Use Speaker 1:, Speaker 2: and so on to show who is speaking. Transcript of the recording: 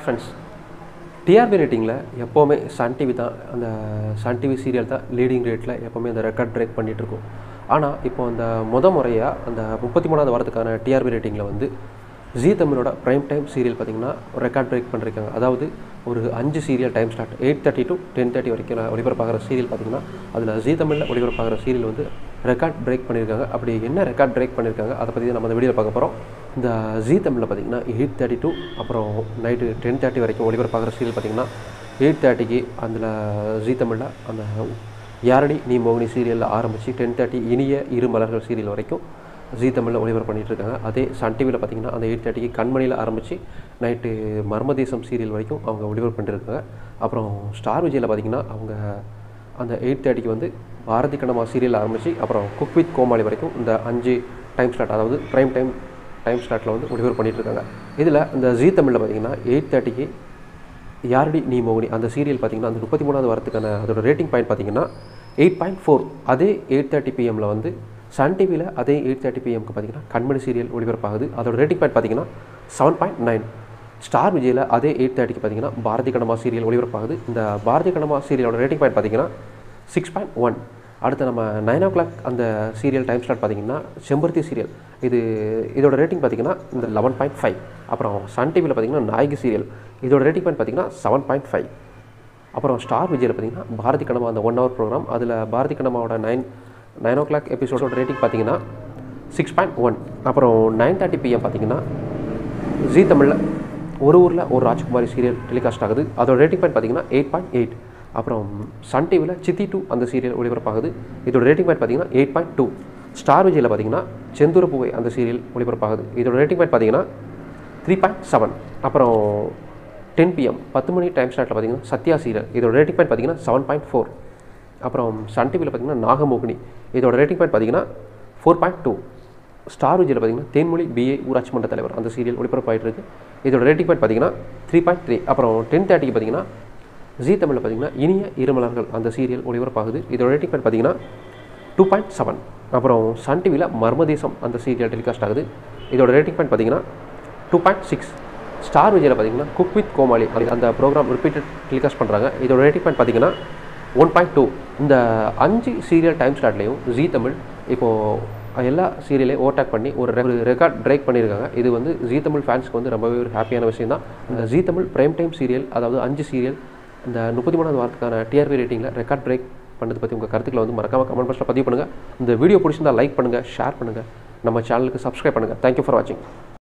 Speaker 1: friends TRP ரேட்டிங்கில் எப்போவுமே Sun TV தான் அந்த சன் டிவி சீரியல் தான் லீடிங் ரேட்டில் எப்போவுமே அந்த ரெக்கார்ட் பிரேக் பண்ணிகிட்டு இருக்கும் ஆனால் இப்போ அந்த முத முறையாக அந்த முப்பத்தி மூணாவது வாரத்துக்கான டிஆர்பி ரேட்டிங்கில் வந்து ஜீ தமிழோட ப்ரைம் டைம் சீரியல் பார்த்திங்கன்னா ரெக்கார்ட் பிரேக் பண்ணியிருக்காங்க அதாவது ஒரு அஞ்சு serial time start eight thirty to ten thirty வரைக்கும் நான் ஒளிபரப்பாகிற சீரியல் பார்த்திங்கன்னா அதில் ஜீ தமிழில் ஒளிபரப்பாகிற சீரியல் வந்து ரெக்கார்ட் பிரேக் பண்ணியிருக்காங்க அப்படி என்ன ரெக்கார்ட் பிரேக் பண்ணியிருக்காங்க அதை பற்றி நம்ம அந்த வீடியோவில் பார்க்க போகிறோம் இந்த ஜீ தமிழில் பார்த்திங்கன்னா எயிட் தேர்ட்டி டூ அப்புறம் நைட்டு டென் தேர்ட்டி வரைக்கும் ஒளிபரப்பாகிற சீரியல் பார்த்திங்கன்னா எயிட் தேர்ட்டிக்கு அதில் ஜீ தமிழில் அந்த யாரடி நீ மோகினி சீரியலில் ஆரம்பித்து டென் தேர்ட்டி இனிய இரு மலர்கள் சீரியல் வரைக்கும் ஜீ தமிழில் ஒளிபரப்பு பண்ணிட்டு இருக்காங்க அதே சன் டிவியில் பார்த்தீங்கன்னா அந்த எயிட் தேர்ட்டிக்கு கண்மணியில் ஆரம்பித்து நைட்டு மர்மதேசம் சீரியல் வரைக்கும் அவங்க ஒளிபரப்பு பண்ணிருக்காங்க அப்புறம் ஸ்டார் விஜயில் பார்த்தீங்கன்னா அவங்க அந்த எயிட் தேர்ட்டிக்கு வந்து பாரதி கண்ணம்மா சீரியல் ஆரம்பித்து அப்புறம் குக் வித் கோமாளி வரைக்கும் இந்த அஞ்சு டைம் ஸ்லாட் அதாவது ப்ரைம் டைம் டைம் ஸ்லாட்டில் வந்து ஒளிபரப்பு பண்ணிட்டு இருக்காங்க இதில் இந்த ஜீ தமிழில் பார்த்தீங்கன்னா எயிட் தேர்ட்டிக்கு யாரடி நீ மோகினி அந்த சீரியல் பார்த்தீங்கன்னா அந்த முப்பத்தி மூணாவது வாரத்துக்கான அதோட ரேட்டிங் பாயிண்ட் பார்த்தீங்கன்னா எயிட் பாயிண்ட் ஃபோர் அதே எயிட் தேர்ட்டி பிஎம்மில் வந்து சன் டிவியில் அதே எயிட் தேர்ட்டி பிஎம்க்கு பார்த்தீங்கன்னா கண்மணி சீரியல் ஒளிபரப்பாகுது அதோட ரேட்டிங் பாயிண்ட் பார்த்தீங்கன்னா செவன் பாயிண்ட் நைன் ஸ்டார் விஜயில் அதே எயிட் தேர்ட்டிக்கு பார்த்தீங்கன்னா பாரதி கண்ணம்மா சீரியல் ஒளிபரப்பாகுது இந்த பாரதி கண்ணம்மா சீரியலோட ரேட்டிங் பாயிண்ட் பார்த்தீங்கன்னா சிக்ஸ் பாயிண்ட் ஒன் அடுத்து நம்ம நைன் ஓ கிளாக் அந்த சீரியல் டைம் ஸ்டார்ட் பார்த்தீங்கன்னா செம்பருத்தி சீரியல் இது இதோட ரேட்டிங் பார்த்தீங்கன்னா இந்த லெவன் பாயிண்ட் ஃபைவ் அப்புறம் சன் டிவியில் பார்த்தீங்கன்னா நாயகி சீரியல் இதோட ரேட்டிங் பாயிண்ட் பார்த்தீங்கன்னா செவன் பாயிண்ட் ஃபைவ் அப்புறம் ஸ்டார் விஜயில் பார்த்தீங்கன்னா பாரதி கண்ணம்மா அந்த ஒன் ஹவர் ப்ரோக்ராம் அதில் பாரதி கண்ணம்மாவோட நைன் நைன் ஓ கிளாக் எபிசோடோட ரேட்டிங் பார்த்தீங்கன்னா சிக்ஸ் பாயிண்ட் ஒன் அப்புறம் நைன் தேர்ட்டி பிஎம் பார்த்தீங்கன்னா ஜீ தமிழில் ஒரு ஊரில் ஒரு ராஜ்குமாரி சீரியல் டெலிகாஸ்ட் ஆகுது அதோட ரேட்டிங் பாயிண்ட் பார்த்தீங்கன்னா எயிட் பாயிண்ட் எயிட் அப்புறம் சன் டிவியில் சித்தி டூ அந்த சீரியல் ஒளிபரப்பாகுது இதோட ரேட்டிங் பாயிண்ட் பார்த்தீங்கன்னா எயிட் பாயிண்ட் டூ ஸ்டார் விஜயில் பார்த்தீங்கன்னா செந்தூர பூவை அந்த சீரியல் ஒளிபரப்பாகுது இதோட ரேட்டிங் பாயிண்ட் பார்த்தீங்கன்னா த்ரீ பாயிண்ட் செவன் அப்புறம் டென் பிஎம் பத்து மணி டைம் ஸ்லாட்டில் பார்த்தீங்கன்னா சத்யா சீரியல் இதோட ரேட்டிங் பாயிண்ட் பார்த்தீங்கன்னா செவன் பாயிண்ட் ஃபோர் அப்புறம் சன் டிவியில் பார்த்தீங்கன்னா நாகமோகினி இதோட ரேட்டிங் பாயிண்ட் பார்த்தீங்கன்னா ஃபோர் பாயிண்ட் டூ ஸ்டார் விஜயில் பார்த்தீங்கன்னா தேன்மொழி பிஏ ஊராட்சி மன்ற தலைவர் அந்த சீரியல் ஒளிபரப்பாயிட்டு இருக்கு இதோட ரேட்டிங் பாயிண்ட் பார்த்தீங்கன்னா த்ரீ பாயிண்ட் த்ரீ அப்புறம் டென் தேர்ட்டிக்கு பார்த்தீங்கன்னா ஜீ தமிழில் பார்த்தீங்கன்னா இனிய இருமலர்கள் அந்த சீரியல் ஒளிபரப்பாகுது இதோட ரேட்டிங் பாயிண்ட் பார்த்தீங்கன்னா டூ பாயிண்ட் செவன் அப்புறம் சன் டிவியில் மர்மதேசம் அந்த சீரியல் டெலிகாஸ்ட் ஆகுது இதோட ரேட்டிங் பாயிண்ட் பார்த்தீங்கன்னா டூ பாயிண்ட் சிக்ஸ் ஸ்டார் விஜயில் பார்த்தீங்கன்னா குக் வித் கோமாளி அந்த- அந்த ப்ரோக்ராம் ரிப்பீட்டட் டெலிகாஸ்ட் பண்ணுறாங்க இதோட ரேட்டிங் பாயிண்ட் பார்த்தீங்கன்னா ஒன் பாயிண்ட் டூ இந்த அஞ்சு சீரியல் டைம் ஸ்லாட்லேயும் ஜீ தமிழ் இப்போது எல்லா சீரியலையும் ஓவர்டேக் பண்ணி ஒரு ரெக்கார்ட் பிரேக் பண்ணியிருக்காங்க இது வந்து ஜீ தமிழ் ஃபேன்ஸ்க்கு வந்து ரொம்பவே ஒரு ஹாப்பியான விஷயம் தான் இந்த Zee Tamil prime time serial அதாவது அஞ்சு சீரியல் இந்த முப்பத்தி மூணாவது வாரத்துக்கான டிஆர்பி ரேட்டிங்கில் ரெக்கார்ட் பிரேக் பண்ணது பற்றி உங்கள் கருத்துக்களை வந்து மறக்காம கமெண்ட் பாக்ஸில் பதிவு பண்ணுங்கள் இந்த வீடியோ பிடிச்சிருந்தா லைக் பண்ணுங்கள் ஷேர் பண்ணுங்கள் நம்ம சேனலுக்கு சப்ஸ்கிரைப் பண்ணுங்கள் தேங்க்யூ ஃபார் வாட்சிங்